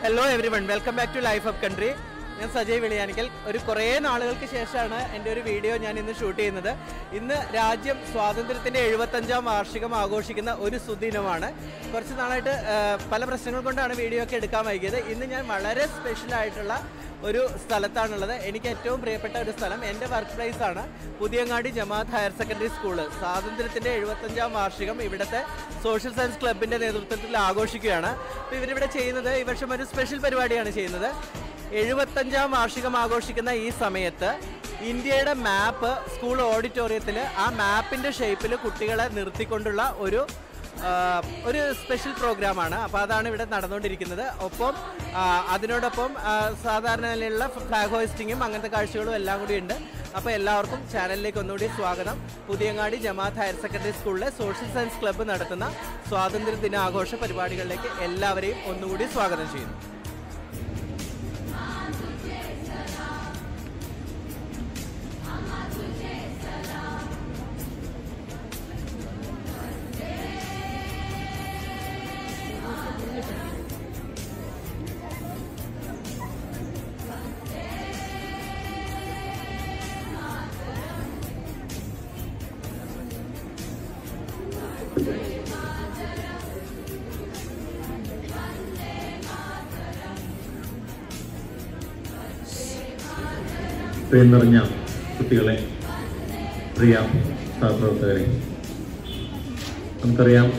Hello everyone welcome back to life of country ഞാൻ സജയ് വെളിയാനിക്കൽ ഒരു കുറേ നാളുകൾക്ക് ശേഷമാണ് എൻ്റെ ഒരു വീഡിയോ ഞാൻ ഇന്ന് ഷൂട്ട് ചെയ്യുന്നത് ഇന്ന് രാജ്യം സ്വാതന്ത്ര്യത്തിൻ്റെ എഴുപത്തഞ്ചാം വാർഷികം ആഘോഷിക്കുന്ന ഒരു സുദിനമാണ് കുറച്ച് നാളായിട്ട് ആ, പല പ്രശ്നങ്ങൾ കൊണ്ടാണ് വീഡിയോ ഒക്കെ എടുക്കാൻ വൈകിയത് ഇന്ന് ഞാൻ വളരെ സ്പെഷ്യൽ ആയിട്ടുള്ള ഒരു സ്ഥലത്താണുള്ളത് എനിക്ക് ഏറ്റവും പ്രിയപ്പെട്ട ഒരു സ്ഥലം എൻ്റെ വർക്ക് പ്ലേസ് ആണ് Puthiyangadi Jamaath higher secondary school സ്വാതന്ത്ര്യത്തിൻ്റെ എഴുപത്തഞ്ചാം വാർഷികം ഇവിടുത്തെ സോഷ്യൽ സയൻസ് ക്ലബിൻ്റെ നേതൃത്വത്തിൽ ആഘോഷിക്കുകയാണ് അപ്പോൾ ഇവരിവിടെ ചെയ്യുന്നത് ഈ വർഷം ഒരു സ്പെഷ്യൽ പരിപാടിയാണ് ചെയ്യുന്നത് എഴുപത്തഞ്ചാം വാർഷികം ആഘോഷിക്കുന്ന ഈ സമയത്ത് ഇന്ത്യയുടെ മാപ്പ് സ്കൂൾ ഓഡിറ്റോറിയത്തിൽ ആ മാപ്പിൻ്റെ ഷേപ്പിൽ കുട്ടികളെ നിർത്തിക്കൊണ്ടുള്ള ഒരു ആ, ഒരു സ്പെഷ്യൽ പ്രോഗ്രാമാണ് അപ്പോൾ അതാണ് ഇവിടെ നടന്നുകൊണ്ടിരിക്കുന്നത് ഒപ്പം ആ, അതിനോടൊപ്പം ആ, സാധാരണ നിലയിലുള്ള ഫ്ലാഗ് ഹോയിസ്റ്റിങ്ങും അങ്ങനത്തെ കാഴ്ചകളും എല്ലാം കൂടി ഉണ്ട് അപ്പോൾ എല്ലാവർക്കും ചാനലിലേക്ക് ഒന്നുകൂടി സ്വാഗതം പുതിയങ്ങാടി ജമാഅത്ത് ഹയർ സെക്കൻഡറി സ്കൂളിലെ സോഷ്യൽ സയൻസ് ക്ലബ്ബ് നടത്തുന്ന സ്വാതന്ത്ര്യ ദിനാഘോഷ പരിപാടികളിലേക്ക് എല്ലാവരെയും ഒന്നുകൂടി സ്വാഗതം ചെയ്യുന്നു പ്രിയം നിറഞ്ഞ കുട്ടികളെ പ്രിയ സഹപ്രവർത്തകരെ നമുക്കറിയാം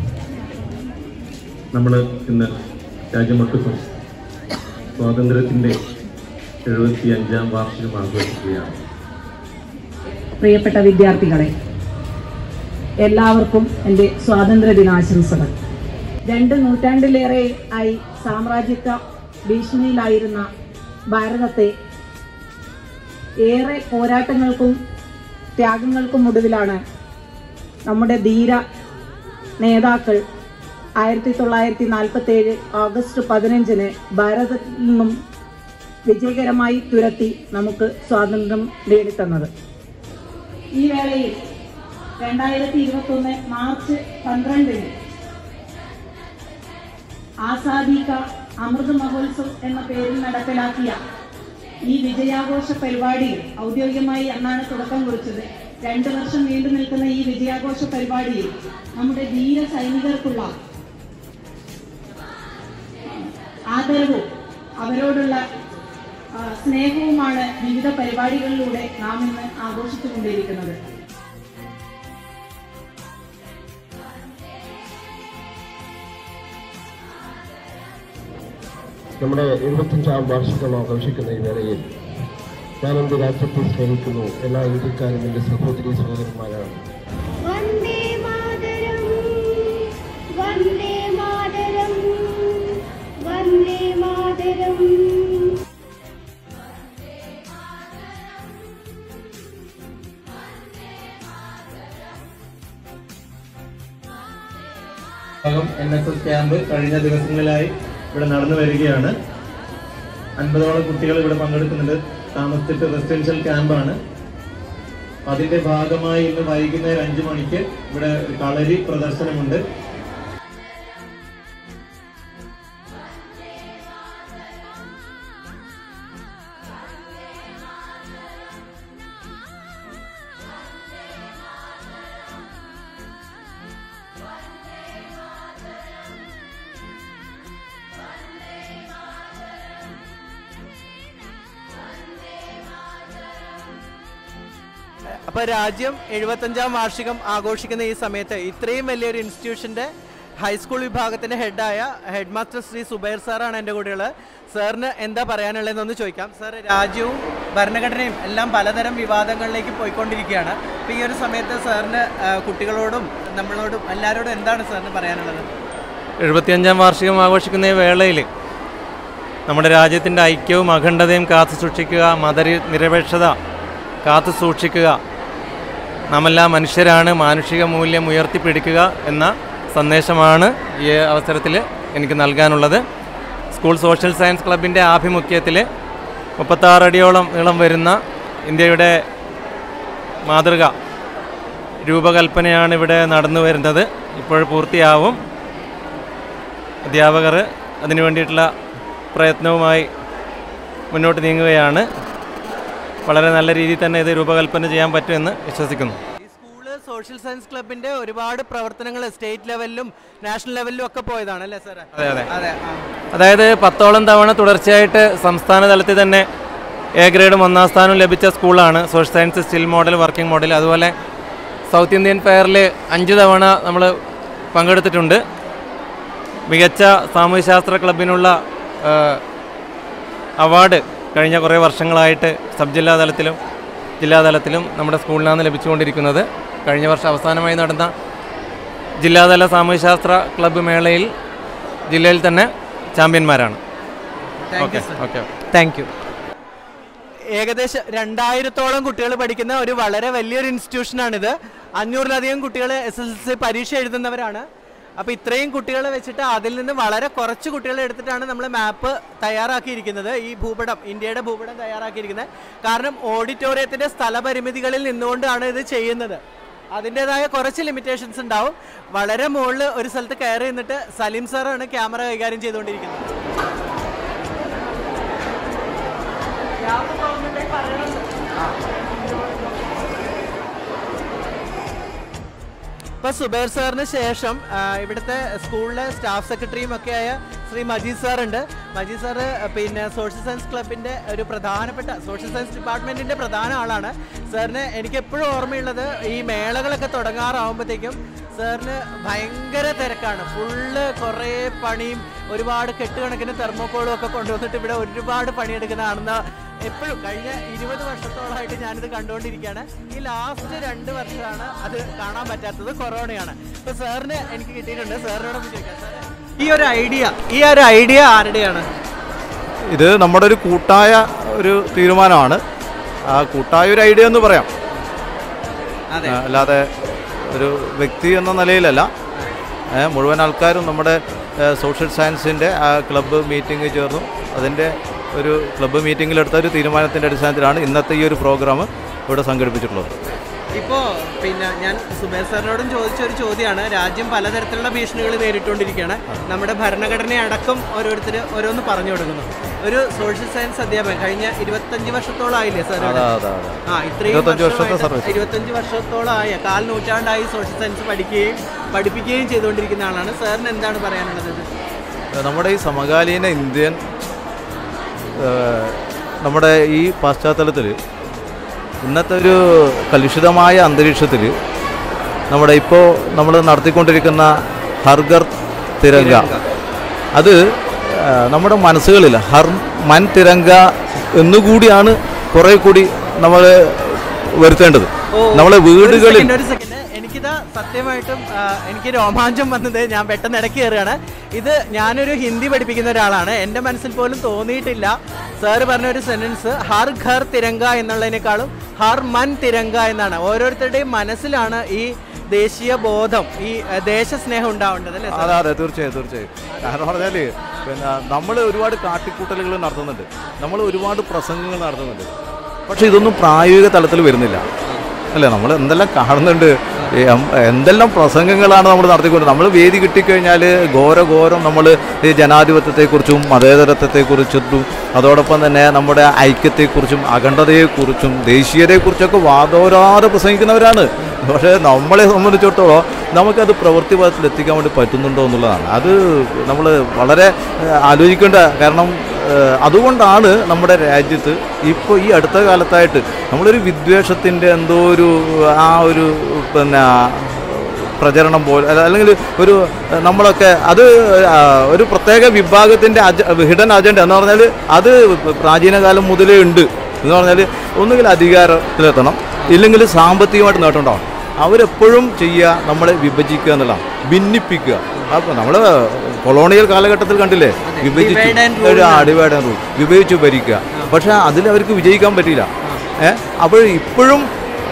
നമ്മൾ ഇന്ന് രാജ്യമൊട്ടുക്കും സ്വാതന്ത്ര്യത്തിൻ്റെ എഴുപത്തി അഞ്ചാം വാർഷികം ആഘോഷിക്കുകയാണ് പ്രിയപ്പെട്ട വിദ്യാർത്ഥികളെ എല്ലാവർക്കും എൻ്റെ സ്വാതന്ത്ര്യ ദിനാശംസകൾ രണ്ട് നൂറ്റാണ്ടിലേറെ ആയി സാമ്രാജ്യത്വ ഭീഷണിയിലായിരുന്ന ഭാരതത്തെ ഏറെ പോരാട്ടങ്ങൾക്കും ത്യാഗങ്ങൾക്കും ഒടുവിലാണ് നമ്മുടെ ധീര നേതാക്കൾ ആയിരത്തി തൊള്ളായിരത്തി നാൽപ്പത്തി ഏഴ് ഓഗസ്റ്റ് പതിനഞ്ചിന് ഭാരതത്തിൽ നിന്നും വിജയകരമായി തുരത്തി നമുക്ക് സ്വാതന്ത്ര്യം നേടിത്തന്നത് ഈ വേളയിൽ രണ്ടായിരത്തി ഇരുപത്തി ഒന്ന് മാർച്ച് പന്ത്രണ്ടിന് ആസാദി കാ അമൃത് മഹോത്സവ് എന്ന പേരിൽ നടപ്പിലാക്കിയ ഈ വിജയാഘോഷ പരിപാടിയിൽ ഔദ്യോഗികമായി അന്നാണ് തുടക്കം കുറിച്ചത് രണ്ടു വർഷം നീണ്ടു നിൽക്കുന്ന ഈ വിജയാഘോഷ പരിപാടിയിൽ നമ്മുടെ ധീര സൈനികർക്കുള്ള ആദരവും അവരോടുള്ള ആ, സ്നേഹവുമാണ് വിവിധ പരിപാടികളിലൂടെ നാം ഇന്ന് ആഘോഷിച്ചുകൊണ്ടിരിക്കുന്നത് നമ്മുടെ എഴുപത്തഞ്ചാം വാർഷികം ആഘോഷിക്കുന്ന ഈ വേളയിൽ ഞാൻ എൻ്റെ രാജ്യത്തെ സ്നേഹിക്കുന്നു എല്ലാ ഇന്ത്യക്കാരും എൻ്റെ സഹോദരി സഹോദരന്മാരാണ് വന്ദേ മാതരം വന്ദേ മാതരം വന്ദേ മാതരം ഭാഗം എൻ എസ് എസ് ക്യാമ്പ് കഴിഞ്ഞ ദിവസങ്ങളിലായി ഇവിടെ നടന്നു വരികയാണ് അൻപതോളം കുട്ടികൾ ഇവിടെ പങ്കെടുക്കുന്നുണ്ട് താമസിച്ചിട്ട് റെസിഡൻഷ്യൽ ക്യാമ്പാണ് അതിന്റെ ഭാഗമായി ഇന്ന് വൈകുന്നേരം അഞ്ചു മണിക്ക് ഇവിടെ ഒരു കളരി പ്രദർശനമുണ്ട് അപ്പൊ രാജ്യം എഴുപത്തഞ്ചാം വാർഷികം ആഘോഷിക്കുന്ന ഈ സമയത്ത് ഇത്രയും വലിയൊരു ഇൻസ്റ്റിറ്റ്യൂഷന്റെ ഹൈസ്കൂൾ വിഭാഗത്തിന്റെ ഹെഡായ ഹെഡ് മാസ്റ്റർ ശ്രീ സുബൈർ സാറാണ് എൻ്റെ കൂടെയുള്ളത് സാറിന് എന്താ പറയാനുള്ളതെന്നൊന്ന് ചോദിക്കാം സാർ രാജ്യവും ഭരണഘടനയും എല്ലാം പലതരം വിവാദങ്ങളിലേക്ക് പോയിക്കൊണ്ടിരിക്കുകയാണ് അപ്പോൾ ഈ ഒരു സമയത്ത് സാറിന് ആ, കുട്ടികളോടും നമ്മളോടും എല്ലാവരോടും എന്താണ് സാറിന് പറയാനുള്ളത് എഴുപത്തിയഞ്ചാം വാർഷികം ആഘോഷിക്കുന്ന ഈ വേളയിൽ നമ്മുടെ രാജ്യത്തിൻ്റെ ഐക്യവും അഖണ്ഡതയും കാത്തു സൂക്ഷിക്കുക മത നിരപേക്ഷത കാത്തു സൂക്ഷിക്കുക നാമെല്ലാം മനുഷ്യരാണ് മാനുഷിക മൂല്യം ഉയർത്തിപ്പിടിക്കുക എന്ന സന്ദേശമാണ് ഈ അവസരത്തിൽ എനിക്ക് നൽകാനുള്ളത് സ്കൂൾ സോഷ്യൽ സയൻസ് ക്ലബിൻ്റെ ആഭിമുഖ്യത്തിൽ മുപ്പത്താറടിയോളം നീളം വരുന്ന ഇന്ത്യയുടെ മാതൃക രൂപകൽപ്പനയാണ് ഇവിടെ നടന്നു വരുന്നത് ഇപ്പോൾ പൂർത്തിയാവും അധ്യാപകർ അതിനു വേണ്ടിയിട്ടുള്ള പ്രയത്നവുമായി മുന്നോട്ട് നീങ്ങുകയാണ് വളരെ നല്ല രീതിയിൽ തന്നെ ഇത് രൂപകൽപ്പന ചെയ്യാൻ പറ്റുമെന്ന് വിശ്വസിക്കുന്നു ഈ സ്കൂള് സോഷ്യൽ സയൻസ് ക്ലബിന്റെ ഒരുപാട് പ്രവർത്തനങ്ങൾ സ്റ്റേറ്റ് ലെവലിലും നാഷണൽ ലെവലിലും ഒക്കെ പോയതാണ് അല്ലേ സാറേ അതെ അതെ അതെ ആ. അതായത് പത്തോളം തവണ തുടർച്ചയായിട്ട് സംസ്ഥാന തലത്തിൽ തന്നെ എ ഗ്രേഡും ഒന്നാം സ്ഥാനവും ലഭിച്ച സ്കൂളാണ് social science still model working model അതുപോലെ സൗത്ത് ഇന്ത്യൻ ഫെയറിൽ അഞ്ച് തവണ നമ്മൾ പങ്കെടുത്തിട്ടുണ്ട് മികച്ച സാമൂഹ്യശാസ്ത്ര ക്ലബിനുള്ള ആ, അവാർഡ് കഴിഞ്ഞ കുറേ വർഷങ്ങളായിട്ട് സബ് ജില്ലാ തലത്തിലും ജില്ലാതലത്തിലും നമ്മുടെ സ്കൂളിനാണ് ലഭിച്ചുകൊണ്ടിരിക്കുന്നത് കഴിഞ്ഞ വർഷം അവസാനമായി നടന്ന ജില്ലാതല സാമൂഹ്യശാസ്ത്ര ക്ലബ്ബ് മേളയിൽ ജില്ലയിൽ തന്നെ ചാമ്പ്യന്മാരാണ് Thank okay you, sir. Okay thank you ഏകദേശം രണ്ടായിരത്തോളം കുട്ടികൾ പഠിക്കുന്ന ഒരു വളരെ വലിയൊരു ഇൻസ്റ്റിറ്റ്യൂഷനാണിത് അഞ്ഞൂറിലധികം കുട്ടികൾ എസ് എസ് എൽ സി പരീക്ഷ എഴുതുന്നവരാണ് അപ്പോൾ ഇത്രയും കുട്ടികളെ വെച്ചിട്ട് അതിൽ നിന്ന് വളരെ കുറച്ച് കുട്ടികളെ എടുത്തിട്ടാണ് നമ്മൾ മാപ്പ് തയ്യാറാക്കിയിരിക്കുന്നത് ഈ ഭൂപടം ഇന്ത്യയുടെ ഭൂപടം തയ്യാറാക്കിയിരിക്കുന്നത് കാരണം ഓഡിറ്റോറിയത്തിൻ്റെ സ്ഥലപരിമിതികളിൽ നിന്നുകൊണ്ടാണ് ഇത് ചെയ്യുന്നത് അതിൻ്റെതായ കുറച്ച് ലിമിറ്റേഷൻസ് ഉണ്ടാവും വളരെ മുകളിൽ ഒരു സ്ഥലത്ത് കയറി നിന്നിട്ട് സലീം സാറാണ് ക്യാമറ കൈകാര്യം ചെയ്തുകൊണ്ടിരിക്കുന്നത് ഇപ്പൊ സുബൈർ സാറിന് ശേഷം ആ, ഇവിടുത്തെ സ്കൂളിലെ സ്റ്റാഫ് സെക്രട്ടറിയും ഒക്കെ ആയ ശ്രീ മജീദ് സാർ ഉണ്ട് മജീദ് സാറ് പിന്നെ സോഷ്യൽ സയൻസ് ക്ലബിന്റെ ഒരു പ്രധാനപ്പെട്ട സോഷ്യൽ സയൻസ് ഡിപ്പാർട്ട്മെന്റിന്റെ പ്രധാന ആളാണ് സാറിന് എനിക്ക് എപ്പോഴും ഓർമ്മയുള്ളത് ഈ മേളകളൊക്കെ തുടങ്ങാറാവുമ്പോഴത്തേക്കും സാറിന് ഭയങ്കര തിരക്കാണ് ഫുള്ള് കുറേ പണിയും ഒരുപാട് കെട്ടുകണക്കിന് തെർമോക്കോളും ഒക്കെ കൊണ്ടുവന്നിട്ട് ഇവിടെ ഒരുപാട് പണിയെടുക്കുന്നതാണെന്ന് എപ്പോഴും കഴിഞ്ഞ ഇരുപത് വർഷത്തോളമായിട്ട് ഞാനിത് കണ്ടുകൊണ്ടിരിക്കുകയാണ് ഈ ലാസ്റ്റ് രണ്ട് വർഷമാണ് അത് കാണാൻ പറ്റാത്തത് കൊറോണയാണ് ഇപ്പൊ സാറിന് എനിക്ക് കിട്ടിയിട്ടുണ്ട് സാറിനോട് ഒന്ന് ചോദിക്കാം സാറേ ഈ ഒരു ഐഡിയ ഈ ഒരു ഐഡിയ ആരുടെയാണ് ഇത് നമ്മുടെ ഒരു കൂട്ടായ ഒരു തീരുമാനമാണ് ആ കൂട്ടായ ഒരു ഐഡിയ എന്ന് പറയാം അതെ ആ, അല്ലാതെ ഒരു വ്യക്തി എന്ന നിലയിലല്ല ഏ, മുഴുവൻ ആൾക്കാരും നമ്മുടെ ഏ, സോഷ്യൽ സയൻസിൻ്റെ ആ ക്ലബ്ബ് മീറ്റിംഗ് ചേർന്നു അതിൻ്റെ ഒരു ക്ലബ്ബ് മീറ്റിങ്ങിലെടുത്ത ഒരു തീരുമാനത്തിൻ്റെ അടിസ്ഥാനത്തിലാണ് ഇന്നത്തെ ഈ ഒരു പ്രോഗ്രാം ഇവിടെ സംഘടിപ്പിച്ചിട്ടുള്ളത് ഇപ്പോ പിന്നെ ഞാൻ സുബേർ സാറിനോടും ചോദിച്ച ഒരു ചോദ്യമാണ് രാജ്യം പലതരത്തിലുള്ള ഭീഷണികൾ നേരിട്ടുകൊണ്ടിരിക്കുകയാണ് നമ്മുടെ ഭരണഘടന അടക്കം ഓരോരുത്തർ ഓരോന്ന് പറഞ്ഞു കൊടുക്കുന്നു ഒരു സോഷ്യൽ സയൻസ് അധ്യാപകൻ കഴിഞ്ഞ ഇരുപത്തഞ്ച് വർഷത്തോളായില്ലേ സാർ അതാ അതാ അതാ ആ ഇത്രയും ഇരുപത്തഞ്ച് വർഷത്തെ വർഷമായിട്ട് സർവീസ്. ഇരുപത്തഞ്ച് വർഷത്തോളമായ കാൽ നൂറ്റാണ്ടായി സോഷ്യൽ സയൻസ് പഠിക്കുകയും പഠിപ്പിക്കുകയും ചെയ്തുകൊണ്ടിരിക്കുന്ന ആളാണ് സാറിന് എന്താണ് പറയാനുള്ളത് ഇത്? നമ്മുടെ ഈ സമകാലീന ഇന്ത്യൻ ഏ, നമ്മുടെ ഈ പശ്ചാത്തലത്തിൽ ഇന്നത്തെ ഒരു കലുഷിതമായ അന്തരീക്ഷത്തിൽ നമ്മുടെ ഇപ്പോൾ നമ്മൾ നടത്തിക്കൊണ്ടിരിക്കുന്ന ഹർഗർ തിരങ്ക അത് ആ, നമ്മുടെ മനസ്സുകളിൽ ഹർ മൻ തിരങ്ക എന്നുകൂടിയാണ് കുറേ കൂടി നമ്മൾ വരുത്തേണ്ടത് ഓ, നമ്മളെ ഒരു വീടുകളിൽ second, ഒരു സെക്കൻഡ് എനിക്കിതാ സത്യമായിട്ടും ആ, എനിക്ക് രോമാഞ്ചം വന്നത് ഞാൻ പെട്ടെന്ന് ഇടയ്ക്ക് കയറുകയാണ് ഇത് ഞാനൊരു ഹിന്ദി പഠിപ്പിക്കുന്ന ഒരാളാണ് എൻ്റെ മനസ്സിൽ പോലും തോന്നിയിട്ടില്ല സാറ് പറഞ്ഞ ഒരു സെന്റൻസ് ഹർ ഘർ തിരങ്ക എന്നുള്ളതിനേക്കാളും ഹർ മൻ തിരങ്ക എന്നാണ് ഓരോരുത്തരുടെയും മനസ്സിലാണ് ഈ ദേശീയ ബോധം ഈ ആ, ദേശസ്നേഹം ഉണ്ടാവേണ്ടത് അല്ലേ സാർ? അതെ അതെ തീർച്ചയായും തീർച്ചയായും കാരണം പറഞ്ഞാൽ പിന്നെ നമ്മൾ ഒരുപാട് കാട്ടിക്കൂട്ടലുകൾ നടത്തുന്നുണ്ട് നമ്മൾ ഒരുപാട് പ്രസംഗങ്ങൾ നടത്തുന്നുണ്ട് പക്ഷെ ഇതൊന്നും പ്രായോഗിക തലത്തിൽ വരുന്നില്ല അല്ലേ നമ്മൾ എന്തെല്ലാം കാണുന്നുണ്ട് ഈ എം- എന്തെല്ലാം പ്രസംഗങ്ങളാണ് നമ്മൾ നടത്തിക്കൊണ്ട് നമ്മൾ വേദി കിട്ടിക്കഴിഞ്ഞാൽ ഘോരഘോരം നമ്മൾ ഈ ജനാധിപത്യത്തെക്കുറിച്ചും മതേതരത്വത്തെക്കുറിച്ചും അതോടൊപ്പം തന്നെ നമ്മുടെ ഐക്യത്തെക്കുറിച്ചും അഖണ്ഡതയെക്കുറിച്ചും ദേശീയതയെക്കുറിച്ചൊക്കെ വാദോരാതെ പ്രസംഗിക്കുന്നവരാണ് പക്ഷേ നമ്മളെ സംബന്ധിച്ചിടത്തോളം നമുക്കത് പ്രവൃത്തി പദത്തിൽ എത്തിക്കാൻ വേണ്ടി പറ്റുന്നുണ്ടോ എന്നുള്ളതാണ് അത് നമ്മൾ വളരെ ഏഹ്, ആലോചിക്കേണ്ട കാരണം ഏഹ്, അതുകൊണ്ടാണ് നമ്മുടെ രാജ്യത്ത് ഇപ്പോൾ ഈ അടുത്ത കാലത്തായിട്ട് നമ്മളൊരു വിദ്വേഷത്തിൻ്റെ എന്തോ ഒരു ആ ഒരു പിന്നെ പ്രചരണം പോലെ അല്ല- അല്ലെങ്കിൽ ഒരു ഏഹ്, നമ്മളൊക്കെ അത് ആ, ഒരു പ്രത്യേക വിഭാഗത്തിൻ്റെ അജ ഹിഡൻ അജണ്ട എന്ന് പറഞ്ഞാൽ അത് പ്രാചീന കാലം മുതലേ ഉണ്ട് എന്ന് പറഞ്ഞാൽ ഒന്നുകിൽ അധികാരത്തിലെത്തണം ഇല്ലെങ്കിൽ സാമ്പത്തികമായിട്ട് നേട്ടമുണ്ടാവണം അവരെപ്പോഴും ചെയ്യുക നമ്മളെ വിഭജിക്കുക എന്നുള്ളതാണ് ഭിന്നിപ്പിക്കുക അപ്പോൾ നമ്മൾ കൊളോണിയൽ കാലഘട്ടത്തിൽ കണ്ടില്ലേ വിഭജിച്ചു Divide and rule ഒരു ഡിവൈഡ് ആൻഡ് റൂൾ വിഭജിച്ചു ഭരിക്കുക പക്ഷേ അതിൽ അവർക്ക് വിജയിക്കാൻ പറ്റിയില്ല ഏ അപ്പോൾ ഇപ്പോഴും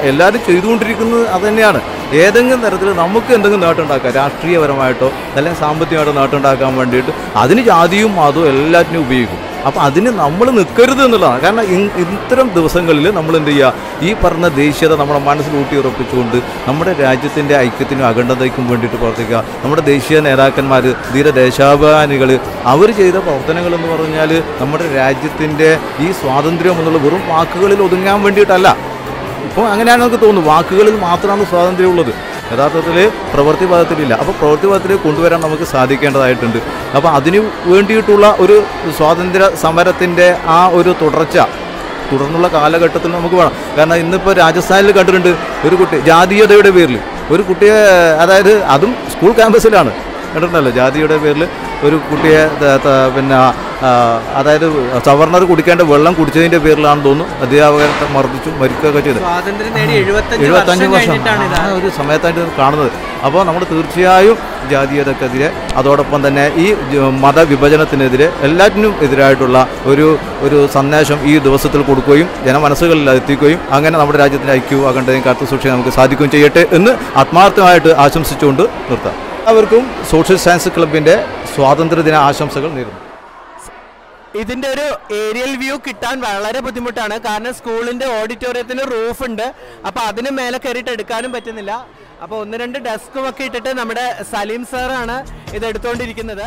എല്ലാവരും ചെയ്തുകൊണ്ടിരിക്കുന്നത് അത് തന്നെയാണ് ഏതെങ്കിലും തരത്തിൽ നമുക്ക് എന്തെങ്കിലും നേട്ടമുണ്ടാക്കാം രാഷ്ട്രീയപരമായിട്ടോ അല്ലെങ്കിൽ സാമ്പത്തികമായിട്ടോ നേട്ടമുണ്ടാക്കാൻ വേണ്ടിയിട്ട് അതിന് ജാതിയും മതവും എല്ലാറ്റിനും ഉപയോഗിക്കും അപ്പോൾ അതിന് നമ്മൾ നിൽക്കരുത് എന്നുള്ളതാണ് കാരണം ഇ- ഇത്തരം ദിവസങ്ങളിൽ നമ്മൾ എന്ത് ചെയ്യുക ഈ പറഞ്ഞ ദേശീയത നമ്മുടെ മനസ്സിൽ ഊട്ടി ഉറപ്പിച്ചുകൊണ്ട് നമ്മുടെ രാജ്യത്തിൻ്റെ ഐക്യത്തിനും അഖണ്ഡതയ്ക്കും വേണ്ടിയിട്ട് പ്രവർത്തിക്കുക നമ്മുടെ ദേശീയ നേതാക്കന്മാർ ധീര ദേശാഭിമാനികൾ അവർ ചെയ്ത പ്രവർത്തനങ്ങൾ എന്ന് പറഞ്ഞാൽ നമ്മുടെ രാജ്യത്തിൻ്റെ ഈ സ്വാതന്ത്ര്യം എന്നുള്ള വെറും വാക്കുകളിൽ ഒതുങ്ങാൻ വേണ്ടിയിട്ടല്ല ഇപ്പോൾ അങ്ങനെയാണ് നമുക്ക് തോന്നുന്നത് വാക്കുകളിൽ മാത്രമാണ് സ്വാതന്ത്ര്യമുള്ളത് യഥാർത്ഥത്തിൽ പ്രവൃത്തി പദത്തിലില്ല അപ്പോൾ പ്രവൃത്തി പദത്തിൽ കൊണ്ടുവരാൻ നമുക്ക് സാധിക്കേണ്ടതായിട്ടുണ്ട് അപ്പോൾ അതിന് വേണ്ടിയിട്ടുള്ള ഒരു സ്വാതന്ത്ര്യ സമരത്തിൻ്റെ ആ ഒരു തുടർച്ച തുടർന്നുള്ള കാലഘട്ടത്തിൽ നമുക്ക് വേണം കാരണം ഇന്നിപ്പോൾ രാജസ്ഥാനിൽ കണ്ടിട്ടുണ്ട് ഒരു കുട്ടി ജാതീയതയുടെ പേരിൽ ഒരു കുട്ടിയെ അതായത് അതും സ്കൂൾ ക്യാമ്പസിലാണ് കണ്ടിട്ടുണ്ടല്ലോ ജാതിയുടെ പേരിൽ ഒരു കുട്ടിയെ ത- ത- പിന്നെ ആ, അതായത് സവർണർ കുടിക്കേണ്ട വെള്ളം കുടിച്ചതിൻ്റെ പേരിലാണെന്ന് തോന്നുന്നു അധ്യാപകരെ മർദ്ദിച്ചു മരിക്കുകയൊക്കെ ചെയ്തു സ്വാതന്ത്ര്യം നേടി എഴുപത്തഞ്ച് എഴുപത്തഞ്ച് വർഷം വർഷം കഴിഞ്ഞിട്ടാണ് ഇത് ആ ഒരു സമയത്തായിട്ട് ഇത് കാണുന്നത് അപ്പോൾ നമ്മൾ തീർച്ചയായും ജാതീയതക്കെതിരെ അതോടൊപ്പം തന്നെ ഈ ജ- മതവിഭജനത്തിനെതിരെ എല്ലാറ്റിനും എതിരായിട്ടുള്ള ഒരു ഒരു സന്ദേശം ഈ ദിവസത്തിൽ കൊടുക്കുകയും ജനമനസ്സുകളിൽ എത്തിക്കുകയും അങ്ങനെ നമ്മുടെ രാജ്യത്തിൻ്റെ ഐക്യവും അഖണ്ഡതയും കാത്തു സൂക്ഷിക്കാൻ നമുക്ക് സാധിക്കുകയും ചെയ്യട്ടെ എന്ന് ആത്മാർത്ഥമായിട്ട് ആശംസിച്ചുകൊണ്ട് നിർത്താം എല്ലാവർക്കും സോഷ്യൽ സയൻസ് ക്ലബിൻ്റെ സ്വാതന്ത്ര്യദിന ആശംസകൾ നേരുന്നു ഇതിന്റെ ഒരു ഏരിയൽ വ്യൂ കിട്ടാൻ വളരെ ബുദ്ധിമുട്ടാണ് കാരണം സ്കൂളിന്റെ ഓഡിറ്റോറിയത്തിന് റൂഫ് ഉണ്ട് അപ്പൊ അതിന് മേലെ കയറിയിട്ട് എടുക്കാനും പറ്റുന്നില്ല അപ്പൊ ഒന്ന് രണ്ട് ഡെസ്കും ഒക്കെ ഇട്ടിട്ട് നമ്മുടെ സലീം സാറാണ് ഇത് എടുത്തുകൊണ്ടിരിക്കുന്നത്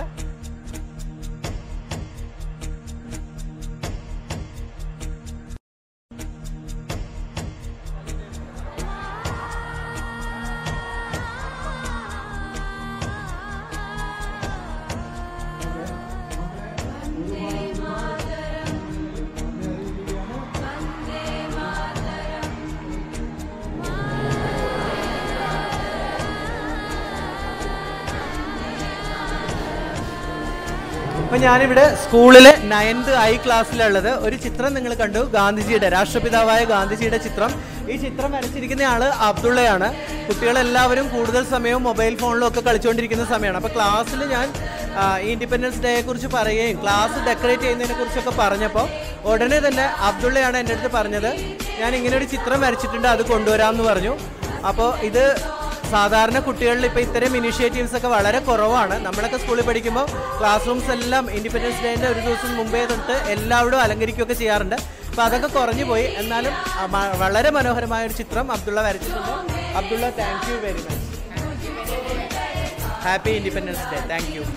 അപ്പൊ ഞാനിവിടെ സ്കൂളിലെ നയൻത് ഐ ക്ലാസ്സിലുള്ളത് ഒരു ചിത്രം നിങ്ങൾ കണ്ടു ഗാന്ധിജിയുടെ രാഷ്ട്രപിതാവായ ഗാന്ധിജിയുടെ ചിത്രം ഈ ചിത്രം വരച്ചിരിക്കുന്ന ആള് അബ്ദുള്ളയാണ് കുട്ടികളെല്ലാവരും കൂടുതൽ സമയവും മൊബൈൽ ഫോണിലും ഒക്കെ കളിച്ചുകൊണ്ടിരിക്കുന്ന സമയമാണ് അപ്പൊ ക്ലാസ്സിൽ ഞാൻ ആ, ഈ ഇൻഡിപെൻഡൻസ് ഡേയെ കുറിച്ച് പറയുകയും ക്ലാസ് ഡെക്കറേറ്റ് ചെയ്യുന്നതിനെ കുറിച്ചൊക്കെ പറഞ്ഞപ്പോൾ ഉടനെ തന്നെ അബ്ദുള്ളയാണ് എൻ്റെ അടുത്ത് പറഞ്ഞത് ഞാൻ ഇങ്ങനെ ഒരു ചിത്രം വരച്ചിട്ടുണ്ട് അത് കൊണ്ടുവരാമെന്ന് പറഞ്ഞു അപ്പോൾ ഇത് സാധാരണ കുട്ടികളിൽ ഇപ്പോൾ ഇത്തരം ഇനിഷ്യേറ്റീവ്സ് ഒക്കെ വളരെ കുറവാണ് നമ്മളൊക്കെ സ്കൂളിൽ പഠിക്കുമ്പോൾ ക്ലാസ് റൂംസ് എല്ലാം ഇൻഡിപെൻഡൻസ് ഡേൻ്റെ ഒരു ദിവസം മുമ്പേ തൊട്ട് എല്ലാവരും അലങ്കരിക്കുകയൊക്കെ ചെയ്യാറുണ്ട് അപ്പോൾ അതൊക്കെ കുറഞ്ഞു പോയി എന്നാലും ആ, മ- വളരെ മനോഹരമായ ഒരു ചിത്രം അബ്ദുള്ള വരച്ചിട്ടുണ്ട് Abdulla thank you very much happy independence day thank you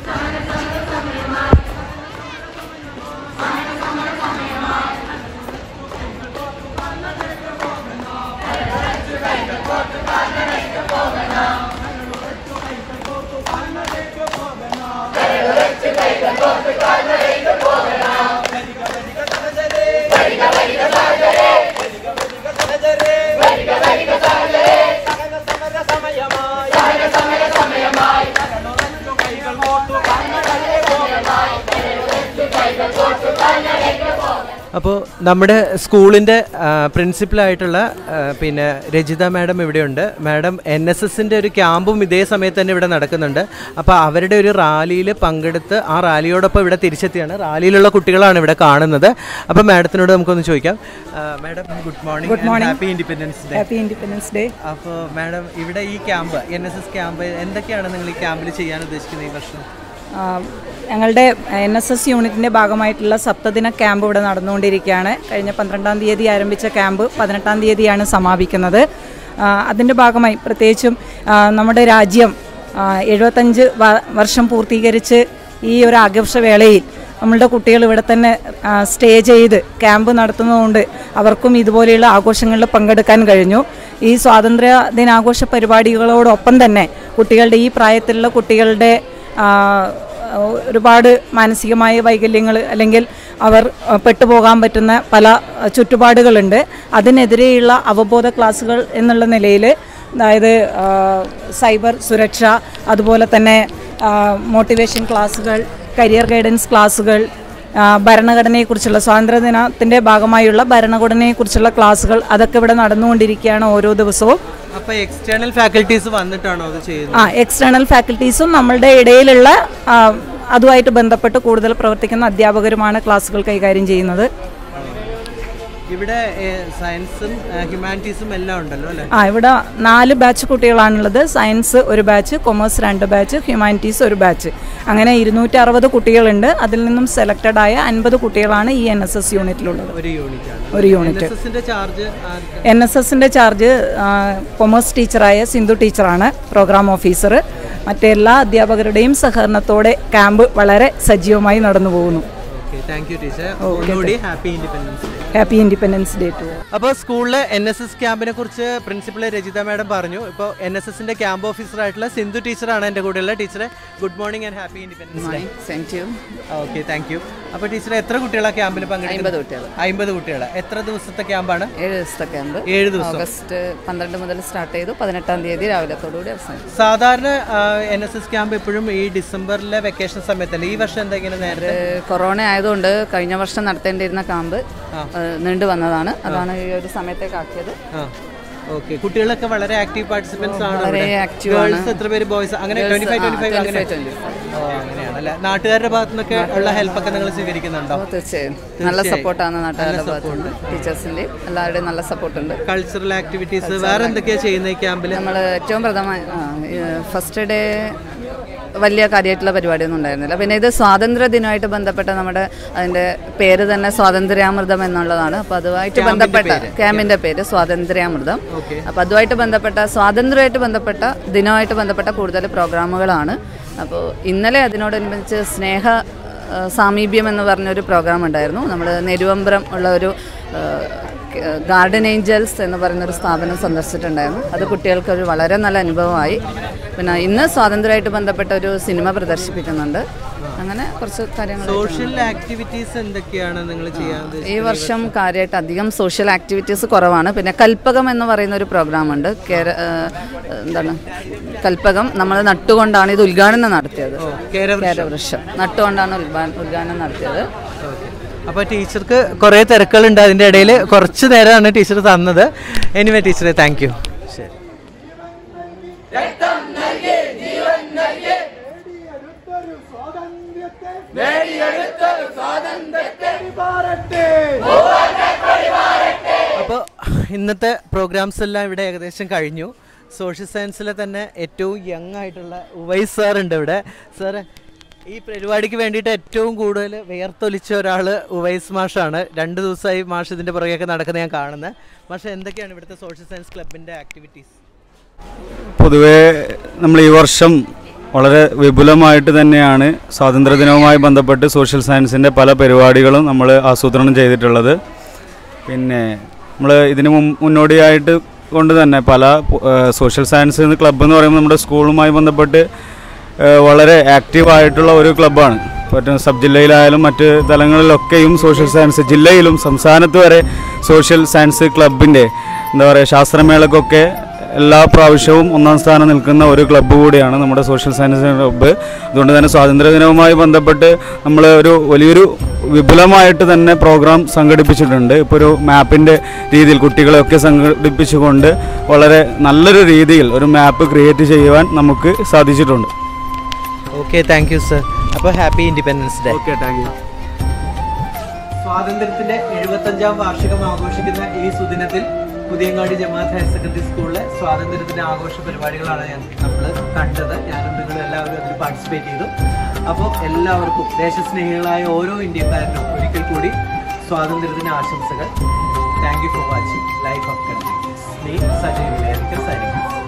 അപ്പോൾ നമ്മുടെ സ്കൂളിൻ്റെ പ്രിൻസിപ്പലായിട്ടുള്ള ആ, പിന്നെ രജിത മാഡം ഇവിടെയുണ്ട് മാഡം എൻ എസ് എസിൻ്റെ ഒരു ക്യാമ്പും ഇതേ സമയത്ത് തന്നെ ഇവിടെ നടക്കുന്നുണ്ട് അപ്പോൾ അവരുടെ ഒരു റാലിയിൽ പങ്കെടുത്ത് ആ റാലിയോടൊപ്പം ഇവിടെ തിരിച്ചെത്തിയാണ് റാലിയിലുള്ള കുട്ടികളാണ് ഇവിടെ കാണുന്നത് അപ്പോൾ മാഡത്തിനോട് നമുക്കൊന്ന് ചോദിക്കാം ആ, madam good morning Good morning. Happy independence day happy independence day അപ്പോൾ മാഡം ഇവിടെ ഈ camp N S S camp എന്തൊക്കെയാണ് നിങ്ങൾ ഈ ക്യാമ്പിൽ ചെയ്യാൻ ഉദ്ദേശിക്കുന്നത് ഈ വർഷം ഞങ്ങളുടെ എൻ എസ് എസ് യൂണിറ്റിൻ്റെ ഭാഗമായിട്ടുള്ള സപ്തദിന ക്യാമ്പ് ഇവിടെ നടന്നുകൊണ്ടിരിക്കുകയാണ് കഴിഞ്ഞ പന്ത്രണ്ടാം തീയതി ആരംഭിച്ച ക്യാമ്പ് പതിനെട്ടാം തീയതിയാണ് സമാപിക്കുന്നത് അതിൻ്റെ ഭാഗമായി പ്രത്യേകിച്ചും ആ, നമ്മുടെ രാജ്യം ആ, എഴുപത്തഞ്ച് വ- വർഷം പൂർത്തീകരിച്ച് ഈ ഒരു ആഘോഷവേളയിൽ നമ്മളുടെ കുട്ടികൾ ഇവിടെ തന്നെ ആ, സ്റ്റേ ചെയ്ത് ക്യാമ്പ് നടത്തുന്നതുകൊണ്ട് അവർക്കും ഇതുപോലെയുള്ള ആഘോഷങ്ങളിൽ പങ്കെടുക്കാൻ കഴിഞ്ഞു ഈ സ്വാതന്ത്ര്യ ദിനാഘോഷ പരിപാടികളോടൊപ്പം തന്നെ കുട്ടികളുടെ ഈ പ്രായത്തിലുള്ള കുട്ടികളുടെ ആ, ഒരുപാട് മാനസികമായ വൈകല്യങ്ങൾ അല്ലെങ്കിൽ അവർ ആ, പെട്ടുപോകാൻ പറ്റുന്ന പല ആ, ചുറ്റുപാടുകളുണ്ട് അതിനെതിരെയുള്ള അവബോധ ക്ലാസ്സുകൾ എന്നുള്ള നിലയിൽ അതായത് ആ, സൈബർ സുരക്ഷ അതുപോലെ തന്നെ ആ, മോട്ടിവേഷൻ ക്ലാസ്സുകൾ കരിയർ ഗൈഡൻസ് ക്ലാസ്സുകൾ ആ, ഭരണഘടനയെക്കുറിച്ചുള്ള സ്വാതന്ത്ര്യദിനത്തിൻ്റെ ഭാഗമായുള്ള ഭരണഘടനയെക്കുറിച്ചുള്ള ക്ലാസ്സുകൾ അതൊക്കെ ഇവിടെ നടന്നുകൊണ്ടിരിക്കുകയാണ് ഓരോ ദിവസവും അപ്പോൾ എക്സ്റ്റേണൽ ഫാക്കൽറ്റീസ് വന്നിട്ടാണോ അത് ചെയ്യുന്നത് ആ എക്സ്റ്റേണൽ ഫാക്കൽറ്റീസും നമ്മളുടെ ഇടയിലുള്ള ആ, അതുമായിട്ട് ബന്ധപ്പെട്ട് കൂടുതൽ പ്രവർത്തിക്കുന്ന അധ്യാപകരുമാണ് ക്ലാസ്സുകൾ കൈകാര്യം ചെയ്യുന്നത് ഇവിടെ സയൻസും ഹ്യൂമാനിറ്റീസും എല്ലാം ഉണ്ടല്ലോ അല്ലേ ആ ഇവിടെ നാല് ബാച്ച് കുട്ടികളാണുള്ളത് സയൻസ് ഒരു ബാച്ച് കൊമേഴ്സ് രണ്ട് ബാച്ച് ഹ്യൂമാനിറ്റീസ് ഒരു ബാച്ച് അങ്ങനെ ഇരുന്നൂറ്റി അറുപത് കുട്ടികളുണ്ട് അതിൽ നിന്നും സെലക്റ്റഡ് ആയ അൻപത് കുട്ടികളാണ് ഈ എൻ എസ് എസ് യൂണിറ്റിലുള്ളത് ഒരു യൂണിറ്റ് ആണ് ഒരു യൂണിറ്റ് എസിന്റെ ചാർജ് എൻ എസ് എസിൻ്റെ ചാർജ് കൊമേഴ്സ് ടീച്ചറായ സിന്ധു ടീച്ചറാണ് പ്രോഗ്രാം ഓഫീസർ മറ്റെല്ലാ അധ്യാപകരുടെയും സഹകരണത്തോടെ ക്യാമ്പ് വളരെ സജീവമായി നടന്നു പോകുന്നു ഓക്കെ താങ്ക് യു ടീച്ചർ ഒന്നുകൂടി happy independence day happy independence day to അപ്പോൾ സ്കൂളിലെ എൻ എസ് എസ് ക്യാമ്പിനെ കുറിച്ച് പ്രിൻസിപ്പൽ രജിത മാഡം പറഞ്ഞു ഇപ്പോൾ എൻ എസ് എസിന്റെ ക്യാമ്പ് ഓഫീസർ ആയിട്ടുള്ള സിന്ധു ടീച്ചറാണ് എൻ്റെ കൂടെയുള്ള ടീച്ചറെ good morning and happy independence day sent ചെയ്യും ഓക്കെ താങ്ക് യു അപ്പോൾ ടീച്ചർ എത്ര കുട്ടികളാണ് ക്യാമ്പിൽ അമ്പത് പങ്കെടുക്കുന്നത് കുട്ടികൾ അമ്പത് കുട്ടികൾ എത്ര ദിവസത്തെ ക്യാമ്പാണ് ഏഴ് ദിവസത്തെ ക്യാമ്പ് ഏഴ് ദിവസം ഓഗസ്റ്റ് പന്ത്രണ്ട് മുതൽ സ്റ്റാർട്ട് ചെയ്തു പതിനെട്ടാം തീയതി രാവിലത്തോടുകൂടി അവസാനിച്ചു സാധാരണ എൻ എസ് എസ് ക്യാമ്പ് എപ്പോഴും ഈ ഡിസംബറിലെ വെക്കേഷൻ സമയത്തല്ലേ ഈ വർഷം എന്തെങ്കിലും നേരത്തെ കൊറോണ ആയതുകൊണ്ട് കഴിഞ്ഞ വർഷം നടത്തേണ്ടിയിരുന്ന ക്യാമ്പ് നീണ്ടു വന്നതാണ് അതാണ് ഈ ഒരു സമയത്തേക്ക് ആക്കിയത് ആ ഓക്കെ കുട്ടികളൊക്കെ വളരെ ആക്റ്റീവ് പാർട്ടിസിപ്പൻസ് ആണ് വളരെ ഇവിടെ. active Girls ആണ്. എത്ര പേര് ബോയ്സ് അങ്ങനെ Girls, ട്വന്റി ഫൈവ് ആ, ട്വന്റി ഫൈവ് അങ്ങനെ 25, 25. ഓ അങ്ങനെയാണല്ലേ നാട്ടുകാരുടെ ഭാഗത്തു നിന്നൊക്കെ ഉള്ള ഹെൽപ്പൊക്കെ നിങ്ങൾ സ്വീകരിക്കുന്നുണ്ടോ അപ്പോൾ തീർച്ചയായും നല്ല സപ്പോർട്ടാണ് നാട്ടുകാരുടെ ഭാഗത്തുനിന്ന് ടീച്ചേഴ്സിൻ്റെയും എല്ലാവരുടെയും നല്ല സപ്പോർട്ടുണ്ട് കൾച്ചറൽ ആക്ടിവിറ്റീസ് വേറെ എന്തൊക്കെയാ ചെയ്യുന്നത് ഈ ക്യാമ്പിൽ നമ്മൾ ഏറ്റവും പ്രധാനമായി ഫസ്റ്റ് ഡേ വലിയ കാര്യമായിട്ടുള്ള പരിപാടിയൊന്നും ഉണ്ടായിരുന്നില്ല പിന്നെ ഇത് സ്വാതന്ത്ര്യ ദിനമായിട്ട് ബന്ധപ്പെട്ട നമ്മുടെ അതിൻ്റെ പേര് തന്നെ സ്വാതന്ത്ര്യാമൃതം എന്നുള്ളതാണ് അപ്പോൾ അതുമായിട്ട് ബന്ധപ്പെട്ട ക്യാമ്പിൻ്റെ പേര് സ്വാതന്ത്ര്യാമൃതം അപ്പോൾ അതുമായിട്ട് ബന്ധപ്പെട്ട സ്വാതന്ത്ര്യമായിട്ട് ബന്ധപ്പെട്ട ദിനമായിട്ട് ബന്ധപ്പെട്ട കൂടുതൽ പ്രോഗ്രാമുകളാണ് അപ്പോൾ ഇന്നലെ അതിനോടനുബന്ധിച്ച് സ്നേഹ ആ, സാമീപ്യം എന്ന് പറഞ്ഞൊരു പ്രോഗ്രാം ഉണ്ടായിരുന്നു നമ്മൾ നെരുവമ്പ്രം ഉള്ള ഒരു ആ, ഗാർഡൻ ഏഞ്ചൽസ് എന്ന് പറയുന്ന ഒരു സ്ഥാപനം സന്ദർശിച്ചിട്ടുണ്ടായിരുന്നു അത് കുട്ടികൾക്ക് ഒരു വളരെ നല്ല അനുഭവമായി പിന്നെ ഇന്ന് സ്വാതന്ത്ര്യമായിട്ട് ബന്ധപ്പെട്ട ഒരു സിനിമ പ്രദർശിപ്പിക്കുന്നുണ്ട് അങ്ങനെ കുറച്ച് കാര്യങ്ങൾ സോഷ്യൽ ആക്ടിവിറ്റീസ് എന്തൊക്കെയാണ് നിങ്ങൾ ചെയ്യാൻ ഈ വർഷം കാര്യമായിട്ട് അധികം സോഷ്യൽ ആക്ടിവിറ്റീസ് കുറവാണ് പിന്നെ കൽപ്പകം എന്ന് പറയുന്ന ഒരു പ്രോഗ്രാം ഉണ്ട് കേര ആ, എന്താണ് കൽപ്പകം നമ്മൾ നട്ടുകൊണ്ടാണ് ഇത് ഉദ്ഘാടനം നടത്തിയത് കേരവൃക്ഷം നട്ടുകൊണ്ടാണ് ഉദ്ഘാ- ഉദ്ഘാടനം നടത്തിയത് അപ്പോൾ ടീച്ചർക്ക് കുറേ തിരക്കുകളുണ്ട് അതിൻ്റെ ഇടയിൽ കുറച്ച് നേരമാണ് ടീച്ചർ തന്നത് എനിവേ ടീച്ചറെ താങ്ക് യു ശരി അപ്പോൾ ഇന്നത്തെ പ്രോഗ്രാംസ് എല്ലാം ഇവിടെ ഏകദേശം കഴിഞ്ഞു സോഷ്യൽ സയൻസിലെ തന്നെ ഏറ്റവും യങ് ആയിട്ടുള്ള ഉവൈസ് സാർ ഉണ്ട് ഇവിടെ സാറ് ഈ പരിപാടിക്ക് വേണ്ടിയിട്ട് ഏറ്റവും കൂടുതൽ വിയർത്തൊലിച്ച ഒരാൾ ഉവൈസ് മാഷാണ് രണ്ട് ദിവസമായി മാഷ് ഇതിൻ്റെ പുറകെയൊക്കെ നടക്കുന്നത് ഞാൻ കാണുന്നത് മാഷ് എന്തൊക്കെയാണ് ഇവിടുത്തെ സോഷ്യൽ സയൻസ് ക്ലബിൻ്റെ ആക്ടിവിറ്റീസ് പൊതുവേ നമ്മൾ ഈ വർഷം വളരെ വിപുലമായിട്ട് തന്നെയാണ് സ്വാതന്ത്ര്യദിനവുമായി ബന്ധപ്പെട്ട് സോഷ്യൽ സയൻസിൻ്റെ പല പരിപാടികളും നമ്മൾ ആസൂത്രണം ചെയ്തിട്ടുള്ളത് പിന്നെ നമ്മൾ ഇതിന് മുൻ- മുന്നോടിയായിട്ട് കൊണ്ട് തന്നെ പല ഏഹ്, സോഷ്യൽ സയൻസ് ക്ലബ്ബ് എന്ന് പറയുമ്പോൾ നമ്മുടെ സ്കൂളുമായി ബന്ധപ്പെട്ട് ഏഹ്, വളരെ ആക്റ്റീവായിട്ടുള്ള ഒരു ക്ലബ്ബാണ് മറ്റ് സബ് ജില്ലയിലായാലും മറ്റ് തലങ്ങളിലൊക്കെയും സോഷ്യൽ സയൻസ് ജില്ലയിലും സംസ്ഥാനത്ത് വരെ സോഷ്യൽ സയൻസ് ക്ലബിൻ്റെ എന്താ പറയുക ശാസ്ത്രമേളക്കൊക്കെ എല്ലാ പ്രാവശ്യവും ഒന്നാം സ്ഥാനം നിൽക്കുന്ന ഒരു ക്ലബ്ബ് കൂടിയാണ് നമ്മുടെ സോഷ്യൽ സയൻസ് ക്ലബ്ബ് അതുകൊണ്ട് തന്നെ സ്വാതന്ത്ര്യദിനവുമായി ബന്ധപ്പെട്ട് നമ്മൾ ഒരു വലിയൊരു വിപുലമായിട്ട് തന്നെ പ്രോഗ്രാം സംഘടിപ്പിച്ചിട്ടുണ്ട് ഇപ്പോൾ ഒരു മാപ്പിൻ്റെ രീതിയിൽ കുട്ടികളെയൊക്കെ സംഘടിപ്പിച്ചുകൊണ്ട് വളരെ നല്ലൊരു രീതിയിൽ ഒരു മാപ്പ് ക്രിയേറ്റ് ചെയ്യുവാൻ നമുക്ക് സാധിച്ചിട്ടുണ്ട് ഓക്കെ താങ്ക് യു സർ അപ്പോൾ happy independence day okay thank you സ്വാതന്ത്ര്യത്തിന്റെ എഴുപത്തഞ്ചാം വാർഷികം ആഘോഷിക്കുന്ന ഈ സുദിനത്തിൽ പുതിയങ്ങാടി ജമാഅത്ത് ഹയർ സെക്കൻഡറി സ്കൂളിലെ സ്വാതന്ത്ര്യത്തിന്റെ ആഘോഷ പരിപാടികളാണ് ഞാൻ നമ്മൾ കണ്ടത് ഞാനും നിങ്ങൾ എല്ലാവരും അതിൽ പാർട്ടിസിപ്പേറ്റ് ചെയ്തു അപ്പോൾ എല്ലാവർക്കും ദേശസ്നേഹികളായ ഓരോ ഇന്ത്യക്കാരനും ഒരിക്കൽ കൂടി സ്വാതന്ത്ര്യത്തിന് ആശംസകൾ thank you for watching life of country Sneh Sajeev സൈനിക